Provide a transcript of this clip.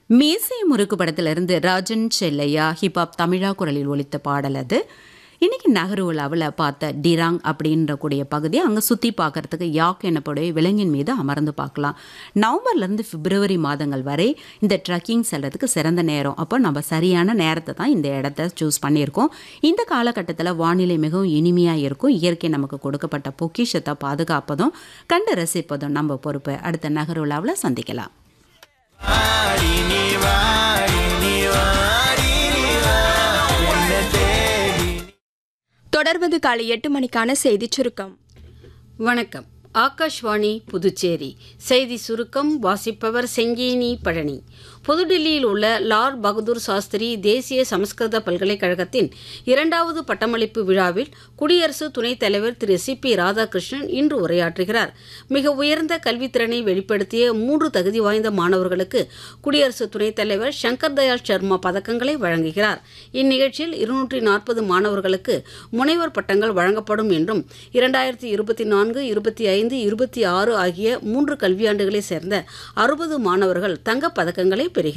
மீசை முறுக்கு படத்திலிருந்து ராஜன் செல்லையா ஹிப்ஹாப் தமிழா குரலில் ஒலித்த பாடல் அது இன்னைக்கு நகரு உலாவில் பார்த்த டிராங் அப்படின்ற கூடிய பகுதி அங்கே சுற்றி பார்க்கறதுக்கு யாக் எனப்படைய விலங்கின் மீது அமர்ந்து பார்க்கலாம் நவம்பர்லேருந்து பிப்ரவரி மாதங்கள் வரை இந்த ட்ரக்கிங் செல்றதுக்கு சிறந்த நேரம் அப்போ நம்ம சரியான நேரத்தை தான் இந்த இடத்த சூஸ் பண்ணியிருக்கோம் இந்த காலகட்டத்தில் வானிலை மிகவும் இனிமையாக இருக்கும் இயற்கை நமக்கு கொடுக்கப்பட்ட பொக்கிஷத்தை பாதுகாப்பதும் கண்டு ரசிப்பதும் நம்ம பொறுப்பு அடுத்த நகரு உலாவில் சந்திக்கலாம் வாடினி வாடினி வாடினி வா உன்னை தேடி தொடர்வது காலை எட்டு மணிக்கான செய்திச் சுருக்கம் வணக்கம் ஆகாஷ்வாணி புதுச்சேரி செய்தி சுருக்கம் வாசிப்பவர் செங்கேனி பழனி புதுடில்லியில் உள்ள லால் பகதூர் சாஸ்திரி தேசிய சமஸ்கிருத பல்கலைக்கழகத்தின் இரண்டாவது பட்டமளிப்பு விழாவில் குடியரசு துணைத் தலைவர் திரு சி பி ராதாகிருஷ்ணன் இன்று உரையாற்றுகிறார் மிக உயர்ந்த கல்வித்திறனை வெளிப்படுத்திய மூன்று தகுதி வாய்ந்த மாணவர்களுக்கு குடியரசு துணைத் தலைவர் சங்கர் தயாள் சர்மா பதக்கங்களை வழங்குகிறார் இந்நிகழ்ச்சியில் இருநூற்றி நாற்பது மாணவர்களுக்கு முனைவர் பட்டங்கள் வழங்கப்படும் என்றும் இரண்டாயிரத்தி இருபத்தி நான்கு இருபத்தி ஐந்து இருபத்தி ஆறு ஆகிய மூன்று கல்வியாண்டுகளை சேர்ந்த அறுபது மாணவர்கள் தங்கப் பதக்கங்களை பெறுகிறார்